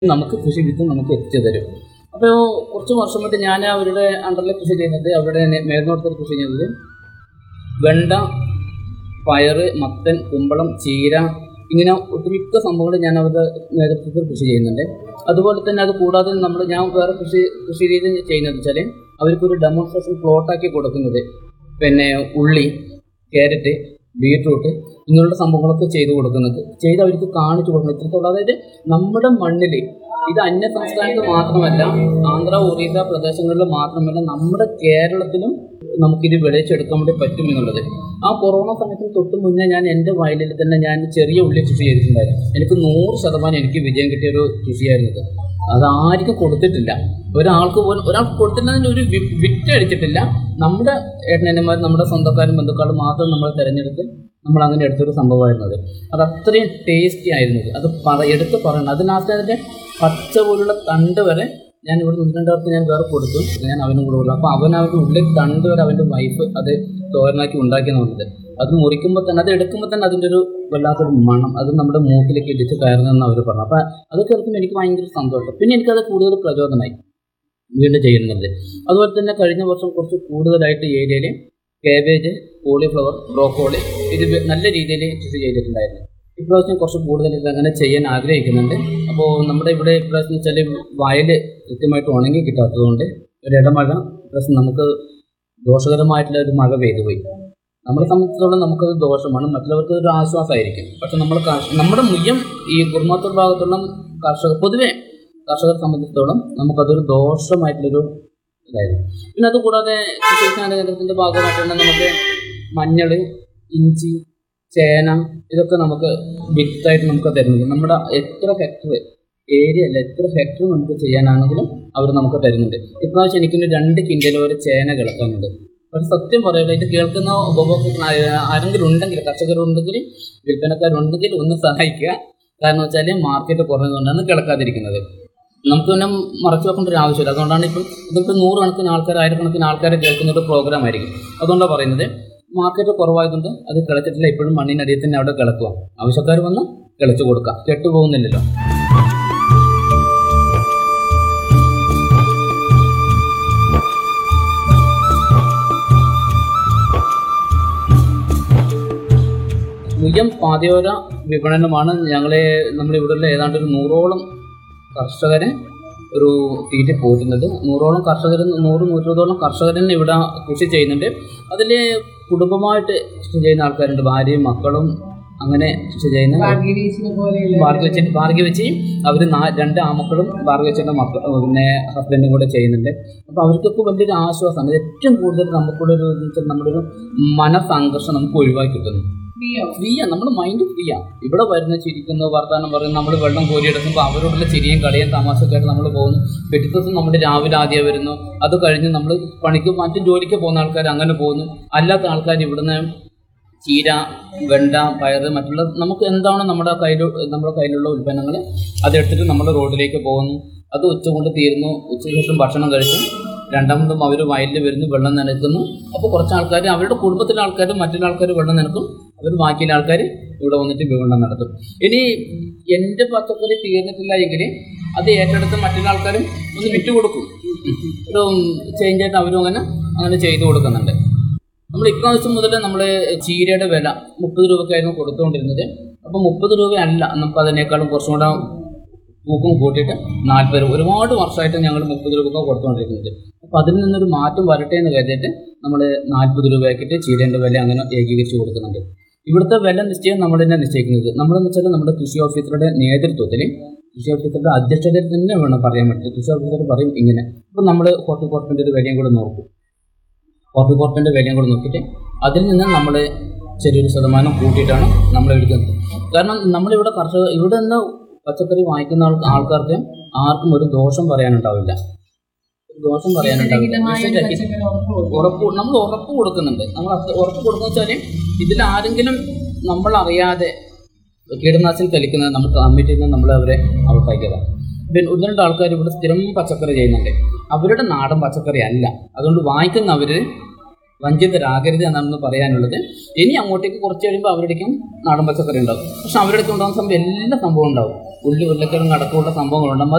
നമുക്ക് കൃഷി വിത്ത് നമുക്ക് എത്തിച്ചു തരും അപ്പോൾ കുറച്ച് വർഷം കൊണ്ട് ഞാൻ അവരുടെ അണ്ടറിൽ കൃഷി ചെയ്യുന്നത് അവരുടെ മേൽനോട്ടത്തിൽ കൃഷി ചെയ്യുന്നത് വെണ്ട പയറ് മത്തൻ കുമ്പളം ചീര ഇങ്ങനെ ഒട്ടുമിക്ക സംഭവങ്ങൾ ഞാൻ അവരുടെ നേതൃത്വത്തിൽ കൃഷി ചെയ്യുന്നുണ്ട് അതുപോലെ തന്നെ അത് കൂടാതെ നമ്മൾ ഞാൻ വേറെ കൃഷി കൃഷി രീതി ചെയ്യുന്നത് വെച്ചാൽ അവർക്കൊരു ഡെമോൺസ്ട്രേഷൻ പ്ലോട്ടാക്കി കൊടുക്കുന്നത് പിന്നെ ഉള്ളി ക്യാരറ്റ് ബീട്രൂട്ട് ഇങ്ങനെയുള്ള സംഭവങ്ങളൊക്കെ ചെയ്തു കൊടുക്കുന്നത് ചെയ്ത് അവർക്ക് കാണിച്ചു കൊടുക്കുന്നത് ഇത്രത്തോളം അതായത് നമ്മുടെ മണ്ണിൽ ഇത് അന്യ സംസ്ഥാനത്ത് മാത്രമല്ല ആന്ധ്ര ഒറീസ പ്രദേശങ്ങളിൽ മാത്രമല്ല നമ്മുടെ കേരളത്തിലും നമുക്കിത് വിളയിച്ചെടുക്കാൻ വേണ്ടി പറ്റും എന്നുള്ളത് ആ കൊറോണ സമയത്തിന് തൊട്ട് മുന്നേ ഞാൻ എൻ്റെ വയലിൽ തന്നെ ഞാൻ ചെറിയ ഉള്ളി കൃഷി ചെയ്തിട്ടുണ്ടായിരുന്നു എനിക്ക് നൂറ് ശതമാനം എനിക്ക് വിജയം കിട്ടിയ ഒരു കൃഷിയായിരുന്നു ഇത് അത് ആർക്കും കൊടുത്തിട്ടില്ല ഒരാൾക്ക് പോലും ഒരാൾക്ക് കൊടുത്തിട്ടുള്ളതിന് ഒരു വി- വിറ്റ് അടിച്ചിട്ടില്ല നമ്മുടെ ഏട്ടനന്മാർ നമ്മുടെ സ്വന്തക്കാരും ബന്ധുക്കളും മാത്രം നമ്മൾ തിരഞ്ഞെടുത്ത് നമ്മൾ അങ്ങനെ എടുത്തൊരു സംഭവമായിരുന്നു അത് അത് അത്രയും ടേസ്റ്റി ആയിരുന്നത് അത് പറ എടുത്ത് പറയണം അത് ലാസ്റ്റ് അതിൻ്റെ പച്ച പോലുള്ള തണ്ട് വരെ ഞാൻ ഇവിടെ നിന്നിട്ട് ഞാൻ വേറെ കൊടുത്തു ഞാൻ അവനും കൂടെ കൊടുത്തു അപ്പോൾ അവൻ അവൻ്റെ ഉള്ളിൽ തണ്ട് വരെ അവൻ്റെ വൈഫ് അത് തോരനാക്കി ഉണ്ടാക്കിയെന്നുള്ളത് അത് മുറിക്കുമ്പോൾ തന്നെ അത് എടുക്കുമ്പോൾ തന്നെ അതിൻ്റെ ഒരു വല്ലാത്തൊരു മണം അത് നമ്മുടെ മൂക്കിലേക്ക് ഇടിച്ച് കയറുന്നതെന്ന് അവർ പറഞ്ഞു അപ്പോൾ അത് കേൾക്കുമ്പോൾ എനിക്ക് ഭയങ്കര സന്തോഷം പിന്നെ എനിക്കത് കൂടുതൽ പ്രചോദനമായി വീണ്ടും ചെയ്യുന്നത് അതുപോലെ തന്നെ കഴിഞ്ഞ വർഷം കുറച്ച് കൂടുതലായിട്ട് ഏരിയയിൽ കാബേജ് കോളിഫ്ലവർ ബ്രോക്കോളി ഇത് വെ- നല്ല രീതിയിൽ കൃഷി ചെയ്തിട്ടുണ്ടായിരുന്നു ഇപ്രാവശ്യം കുറച്ച് കൂടുതൽ ഇത് അങ്ങനെ ചെയ്യാൻ ആഗ്രഹിക്കുന്നുണ്ട് അപ്പോൾ നമ്മുടെ ഇവിടെ ഇപ്രാവശ്യം വെച്ചാൽ വയൽ കൃത്യമായിട്ട് ഉണങ്ങി കിട്ടാത്തതുകൊണ്ട് ഒരു ഇടമഴ ഇപ്രാവശ്യം നമുക്ക് ദോഷകരമായിട്ടുള്ള ഒരു മഴ പെയ്തു പോയി നമ്മളെ സംബന്ധിച്ചിടത്തോളം നമുക്കത് ദോഷമാണ് മറ്റുള്ളവർക്ക് ഒരു ആശ്വാസമായിരിക്കും പക്ഷെ നമ്മൾ കർഷ- നമ്മുടെ മുയ്യം ഈ കുർമാത്തൂർ ഭാഗത്തുള്ള കർഷകർ പൊതുവെ കർഷകരെ സംബന്ധിച്ചിടത്തോളം നമുക്കതൊരു ദോഷമായിട്ടുള്ളൊരു ഇതായിരുന്നു പിന്നെ അതുകൂടാതെ കൃഷി വിജ്ഞാന കേന്ദ്രത്തിൻ്റെ ഭാഗമായിട്ടുള്ള നമുക്ക് മഞ്ഞൾ ഇഞ്ചി ചേന ഇതൊക്കെ നമുക്ക് വിത്തായിട്ട് നമുക്ക് തരുന്നുണ്ട് നമ്മുടെ എത്ര ഹെക്ടർ ഏരിയ അല്ല എത്ര ഹെക്ടർ നമുക്ക് ചെയ്യാനാണെങ്കിലും അവർ നമുക്ക് തരുന്നുണ്ട് ഇപ്രാവശ്യം എനിക്കൊരു രണ്ട് കിൻഡൽ വരെ ചേന കിടക്കാനുണ്ട് പക്ഷെ സത്യം പറയുക ഇത് കേൾക്കുന്ന ഉപഭോക്താക്കൾ ആ- ആരെങ്കിലും ഉണ്ടെങ്കിൽ കർഷകരുണ്ടെങ്കിൽ വിൽപ്പനക്കാരുണ്ടെങ്കിൽ ഒന്ന് സഹായിക്കുക കാരണം വെച്ചാൽ മാർക്കറ്റ് കുറഞ്ഞതുകൊണ്ടാണ് കിടക്കാതിരിക്കുന്നത് നമുക്ക് പിന്നെ മറച്ചു വെക്കേണ്ട ഒരു ആവശ്യമില്ല അതുകൊണ്ടാണ് ഇപ്പം ഇതിപ്പോൾ നൂറുകണക്കിന് ആൾക്കാർ ആയിരക്കണക്കിന് ആൾക്കാരെ കേൾക്കുന്ന ഒരു പ്രോഗ്രാം ആയിരിക്കും അതുകൊണ്ടാണ് പറയുന്നത് മാർക്കറ്റ് കുറവായതുകൊണ്ട് അത് കിളച്ചിട്ടില്ല ഇപ്പോഴും മണ്ണിനടിയിൽ തന്നെ അവിടെ കിളക്കുക ആവശ്യക്കാർ വന്ന് കിളച്ചു കൊടുക്കുക കെട്ടുപോകുന്നില്ലല്ലോ മുയ്യം പാതയോര വിപണനമാണ് ഞങ്ങളെ നമ്മളിവിടെയുള്ള ഏതാണ്ട് ഒരു നൂറോളം കർഷകരെ ഒരു തീറ്റ പോറ്റുന്നത് നൂറോളം കർഷകർ നൂറ് നൂറ്റോളം കർഷകരൻ ഇവിടെ കൃഷി ചെയ്യുന്നുണ്ട് അതിൽ കുടുംബമായിട്ട് കൃഷി ചെയ്യുന്ന ആൾക്കാരുണ്ട് ഭാര്യയും മക്കളും അങ്ങനെ കൃഷി ചെയ്യുന്ന ഭാഗ്യവീശിനെ പോലെയുള്ള ഭാർഗവച്ചൻ ഭാർഗവച്ചയും അവർ രണ്ട് ആമക്കളും ഭാർഗവച്ചൻ്റെ മക്കൾ പിന്നെ ഹസ്ബൻഡും കൂടെ ചെയ്യുന്നുണ്ട് അപ്പോൾ അവർക്കൊക്കെ വലിയൊരു ആശ്വാസമാണ് ഏറ്റവും കൂടുതൽ നമുക്കുള്ള ഒരു എന്ന് വെച്ചാൽ നമ്മുടെ ഒരു മനസംഘർഷം നമുക്ക് ഒഴിവാക്കി കിട്ടുന്നു ഫ്രീയോ ഫ്രീയാ നമ്മുടെ മൈൻഡ് ഫ്രീയാ ഇവിടെ വരുന്ന ചിരിക്കുന്നു വർത്താനം പറയും നമ്മൾ വെള്ളം കോരിയെടുക്കുമ്പോൾ അവരോടുള്ള ചിരിയും കളിയും തമാശക്കായിട്ട് നമ്മൾ പോകുന്നു പിറ്റത്തെ നമ്മുടെ രാവിലെ ആദ്യം വരുന്നു അത് കഴിഞ്ഞ് നമ്മൾ പണിക്ക് മറ്റു ജോലിക്ക് പോകുന്ന ആൾക്കാർ അങ്ങനെ പോകുന്നു അല്ലാത്ത ആൾക്കാർ ഇവിടുന്ന് ചീര വെണ്ട പയറ് മറ്റുള്ള നമുക്ക് എന്താണ് നമ്മുടെ കയ്യിൽ നമ്മുടെ കയ്യിലുള്ള ഉൽപ്പന്നങ്ങൾ അതെടുത്തിട്ട് നമ്മൾ റോഡിലേക്ക് പോകുന്നു അത് ഉച്ച കൊണ്ട് തീരുന്നു ഉച്ചയ്ക്ക് ശേഷം ഭക്ഷണം കഴിച്ചു രണ്ടാമതും അവർ വയലിൽ വരുന്നു വെള്ളം നനയ്ക്കുന്നു അപ്പോൾ കുറച്ച് ആൾക്കാർ അവരുടെ കുടുംബത്തിലെ ആൾക്കാർ മറ്റുള്ള ആൾക്കാർ വെള്ളം നനക്കും അവർ ബാക്കിയുള്ള ആൾക്കാർ ഇവിടെ വന്നിട്ട് വിപണനം നടത്തും ഇനി എൻ്റെ പച്ചക്കറി തീർന്നിട്ടില്ല എങ്കിൽ അത് ഏറ്റെടുത്ത് മറ്റുള്ള ആൾക്കാരും ഒന്ന് വിറ്റുകൊടുക്കും ഒരു ചേഞ്ച് ആയിട്ട് അവരും അങ്ങനെ അങ്ങനെ ചെയ്തു കൊടുക്കുന്നുണ്ട് നമ്മൾ ഇപ്രാവശ്യം മുതൽ നമ്മൾ ചീരയുടെ വില മുപ്പത് രൂപയ്ക്കായിരുന്നു കൊടുത്തുകൊണ്ടിരുന്നത് അപ്പോൾ മുപ്പത് രൂപയല്ല നമുക്ക് അതിനേക്കാളും കുറച്ചും കൂടെ തൂക്കം കൂട്ടിയിട്ട് നാൽപ്പത് രൂപ ഒരുപാട് വർഷമായിട്ട് ഞങ്ങൾ മുപ്പത് രൂപയ്ക്ക് കൊടുത്തുകൊണ്ടിരിക്കുന്നത് അപ്പോൾ അതിൽ നിന്നൊരു മാറ്റം വരട്ടെ എന്ന് കരുതിയിട്ട് നമ്മൾ നാൽപ്പത് രൂപയാക്കിയിട്ട് ചീരേൻ്റെ വില അങ്ങനെ ഏകീകരിച്ച് കൊടുക്കുന്നുണ്ട് ഇവിടുത്തെ വില നിശ്ചയം നമ്മൾ തന്നെ നിശ്ചയിക്കുന്നത് നമ്മളെന്ന് വെച്ചാൽ നമ്മുടെ കൃഷി ഓഫീസറുടെ നേതൃത്വത്തിൽ കൃഷി ഓഫീസറുടെ അധ്യക്ഷതയിൽ തന്നെ വേണം പറയാൻ പറ്റും കൃഷി ഓഫീസർ പറയും ഇങ്ങനെ അപ്പോൾ നമ്മൾ ഹോർട്ടിക്കോർപ്പിൻ്റെ ഒരു വിലയും കൂടെ നോക്കും ഹോർട്ടിക്കോർപ്പിൻ്റെ വിലയും കൂടെ നോക്കിയിട്ട് അതിൽ നിന്ന് നമ്മൾ ചെറിയൊരു ശതമാനം കൂട്ടിയിട്ടാണ് നമ്മൾ എടുക്കുന്നത് കാരണം നമ്മളിവിടെ കർഷക ഇവിടെ നിന്ന് പച്ചക്കറി വാങ്ങിക്കുന്ന ആൾക്ക് ആൾക്കാർക്ക് ആർക്കും ഒരു ദോഷം പറയാനുണ്ടാവില്ല ഒരു ദോഷം പറയാനുണ്ടാവില്ല വിഷരഹിതമായ വിഷരഹിത- പച്ചക്കറി ഉറപ്പ് കൊടുക്കും. ഉറപ്പ് നമ്മൾ ഉറപ്പ് കൊടുക്കുന്നുണ്ട് നമ്മൾ അത് ഉറപ്പ് കൊടുക്കുന്ന വെച്ചാൽ ഇതിൽ ആരെങ്കിലും നമ്മൾ അറിയാതെ കീടനാശിനി തെളിക്കുന്നത് നമുക്ക് കമ്മിറ്റിയിൽ നിന്ന് നമ്മൾ അവരെ ഔട്ടാക്കിയതാണ് പിന്നെ ഒന്ന് രണ്ട് ആൾക്കാർ ഇവിടെ സ്ഥിരം പച്ചക്കറി ചെയ്യുന്നുണ്ട് അവരുടെ നാടൻ പച്ചക്കറി അല്ല അതുകൊണ്ട് വാങ്ങിക്കുന്നവർ വഞ്ചിതരാകരുത് എന്നാണ് പറയാനുള്ളത് ഇനി അങ്ങോട്ടേക്ക് കുറച്ച് കഴിയുമ്പോൾ അവരുടെക്കും നാടൻ പച്ചക്കറി ഉണ്ടാവും പക്ഷെ അവരുടെ അടുത്ത് ഉണ്ടാകുന്ന സംഭവം എല്ലാ സംഭവം ഉണ്ടാവും ഉള്ളി ഉരുളക്കിഴങ്ങ് അടക്കമുള്ള സംഭവങ്ങളുണ്ടാകും